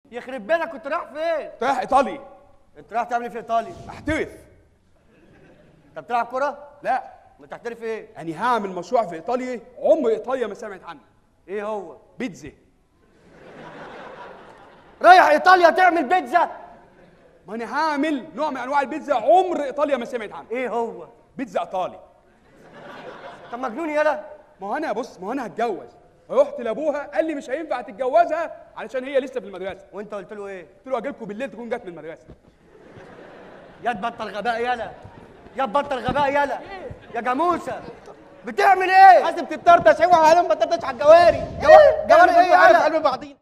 يخرب بيتك كنت رايح فين رايح ايطاليا انت رايح تعمل ايه في ايطاليا احترف انت بتلعب كره لا ما تحترف ايه يعني هعمل مشروع في ايطاليا عمر ايطاليا ما سمعت عنه ايه هو بيتزا رايح ايطاليا تعمل بيتزا ما انا هعمل نوع من انواع البيتزا عمر ايطاليا ما سمعت عنه ايه هو بيتزا ايطالي طب مجنون يالا ما هو انا بص ما هو انا هتجوز رحت لابوها قال لي مش هينفع تتجوزها علشان هي لسه في المدرسه وانت قلت له ايه قلت له اجي لكم بالليل تكون جت من المدرسه يا تبطل غباء يالا يا تبطل غباء يالا يا جاموسه بتعمل ايه لازم تتطرطش اوعى عليهم ما تطرطش على الجواري جوا- جواري ايه عارف يالا قلب بعضين